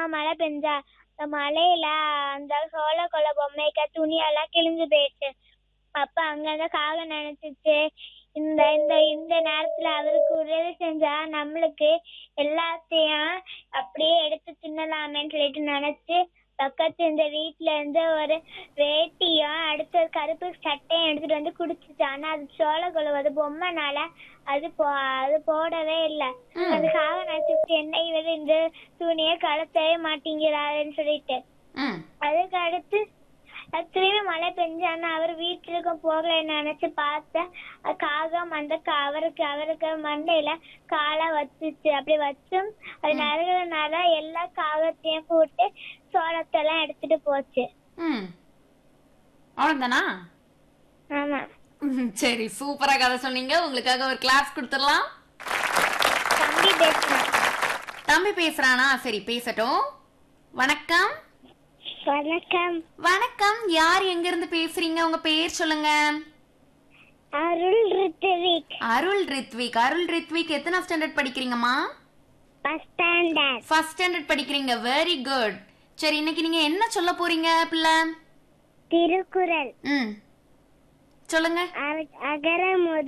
மழை பெஞ்சா அந்த மழையில அந்த சோள கொலை பொம்மைக்கு துணியெல்லாம் கிழிஞ்சு போயிடுச்சு அப்ப அங்கங்க காகம் நினைச்சிச்சு இந்த இந்த இந்த நேரத்துல அவருக்கு உதவி செஞ்சா நம்மளுக்கு எல்லாத்தையும் அப்படியே எடுத்து தின்னலாமேன்னு சொல்லிட்டு நினைச்சு பக்கத்து இந்த வீட்ல இருந்து ஒரு வேட்டியும் அடுத்து ஒரு கருப்பு சட்டையும் எடுத்துட்டு வந்து குடிச்சிச்சு ஆனா அது சோள கொழுவது பொம்மைனால அது போ அது போடவே இல்லை ம். அது காக நினைச்சிச்சு என்ன இவர் இந்த துணியை கலத்தவே மாட்டேங்கிறாருன்னு சொல்லிட்டு ம் அதுக்கு அடுத்து அது திரும்பி மழை பெஞ்சானா அவர் வீட்டுக்கு போகலைன்னு நினைச்சு பார்த்தேன் அது காகம் அந்த கா- அவருக்கு அவருக்கு மண்டையில காலை வச்சுச்சு அப்படி வச்சும் அது நறுகிறதுனால எல்லா காகத்தையும் போட்டு சோளத்தெல்லாம் எடுத்துட்டு போச்சு ம் அவ்வளோதானா ஆமா ம், சரி சூப்பரா கதை சொன்னீங்க உங்களுக்காக ஒரு கிளாஸ் கொடுத்துடலாம் தம்பி பேசுறேன் தம்பி பேசுறானா சரி பேசட்டும் வணக்கம் வணக்கம் வணக்கம் யார் எங்க இருந்து பேசுறீங்க உங்க பேர் சொல்லுங்க அருள் ரித்துவிக் அருள் ரித்விக் அருள் ரித்விக் எத்தனை ஸ்டாண்டர்ட் படிக்கிறீங்கம்மா ஃபர்ஸ்ட் ஸ்டாண்டர்ட் ஃபர்ஸ்ட் ஸ்டாண்டர்ட் படிக்கிறீங்க வெரி குட் சரி இன்னைக்கு நீங்க என்ன சொல்ல போறீங்க பிள்ளை திருக்குறள் ம் சொல்லுங்க அகர